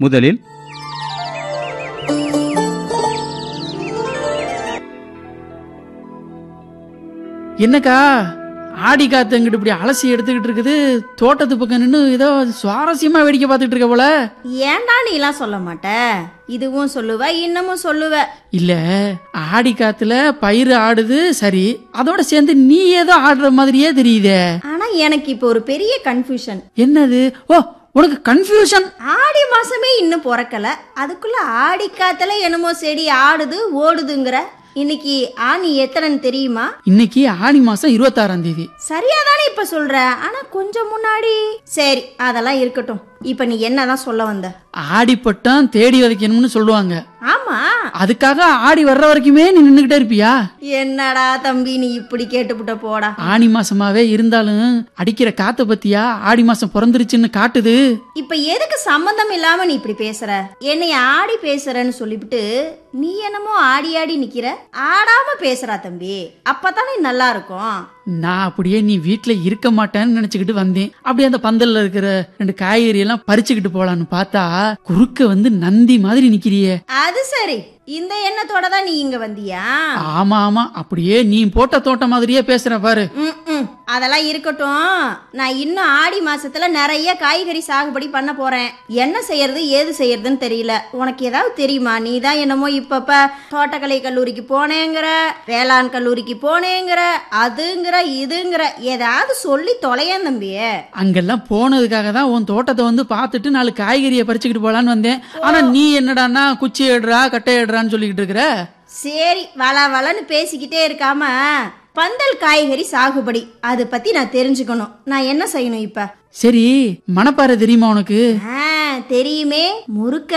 முதலில் என்னக்கா ஆடி காத்து அங்கிட்டு இப்படி அலசி எடுத்துக்கிட்டு இருக்குது தோட்டத்து பக்கம் நின்று ஏதோ சுவாரஸ்யமா வேடிக்கை பார்த்துட்டு இருக்க போல ஏன்டா நீ எல்லாம் சொல்ல மாட்ட இதுவும் சொல்லுவ இன்னமும் சொல்லுவ இல்ல ஆடி காத்துல பயிர் ஆடுது சரி அதோட சேர்ந்து நீ ஏதோ ஆடுற மாதிரியே தெரியுதே ஆனா எனக்கு இப்போ ஒரு பெரிய கன்ஃபியூஷன் என்னது ஓ உனக்கு கன்ஃபியூஷன் ஆடி மாசமே இன்னும் பிறக்கல அதுக்குள்ள ஆடி காத்துல என்னமோ செடி ஆடுது ஓடுதுங்கிற இன்னைக்கு ஆணி எத்தனைன்னு தெரியுமா இன்னைக்கு ஆடி மாசம் இருபத்தாறாம் தேதி சரியா தானே இப்ப சொல்ற ஆனா கொஞ்சம் முன்னாடி சரி அதெல்லாம் இருக்கட்டும் இப்ப நீ என்னதான் சொல்ல வந்த ஆடிப்பட்டம் தேடி விதைக்கணும்னு சொல்லுவாங்க ஆமா அதுக்காக ஆடி வர்ற வரைக்குமே நீ நின்னுகிட்டே இருப்பியா என்னடா தம்பி நீ இப்படி கேட்டுப்புட்ட போடா ஆடி மாசமாவே இருந்தாலும் அடிக்கிற காத்த பத்தியா ஆடி மாசம் பிறந்துருச்சுன்னு காட்டுது இப்ப எதுக்கு சம்பந்தம் இல்லாம நீ இப்படி பேசுற என்னைய ஆடி பேசுறன்னு சொல்லிவிட்டு நீ என்னமோ ஆடி ஆடி நிக்கிற ஆடாம பேசுறா தம்பி அப்பதானே நல்லா இருக்கும் நான் அப்படியே நீ வீட்ல இருக்க மாட்டேன்னு நினைச்சுக்கிட்டு வந்தேன் அப்படியே அந்த பந்தல்ல இருக்கிற ரெண்டு காய்கறி எல்லாம் பறிச்சுக்கிட்டு போலான்னு பார்த்தா குறுக்க வந்து நந்தி மாதிரி நிக்கிறியே அது சரி இந்த எண்ணத்தோட தான் நீ இங்க வந்தியா ஆமா ஆமா அப்படியே நீ போட்ட தோட்டம் மாதிரியே பேசுற பாரு ம், ம். அதெல்லாம் இருக்கட்டும் நான் இன்னும் ஆடி மாசத்துல நிறைய காய்கறி சாகுபடி பண்ண போறேன் என்ன செய்யறது ஏது செய்யறதுன்னு தெரியல உனக்கு ஏதாவது தெரியுமா நீ தான் என்னமோ இப்பப்ப தோட்டக்கலை கல்லூரிக்கு போனேங்கிற வேளாண் கல்லூரிக்கு போனேங்கிற அதுங்கிற இதுங்கிற ஏதாவது சொல்லி தொலையேன் தம்பியே அங்கெல்லாம் போனதுக்காக தான் உன் தோட்டத்தை வந்து பார்த்துட்டு நாலு காய்கறியை பறிச்சுக்கிட்டு போலான்னு வந்தேன் ஆனா நீ என்னடான்னா குச்சி எடுறா கட்டை எடுறான்னு சொல்லிக்கிட்டு இருக்கிற சரி வள வளன்னு பேசிக்கிட்டே இருக்காம பந்தல் காய்கறி சாகுபடி அதை பத்தி நான் தெரிஞ்சுக்கணும் நான் என்ன செய்யணும் இப்ப சரி மணப்பாறை தெரியுமா உனக்கு ஆ, தெரியுமே முறுக்க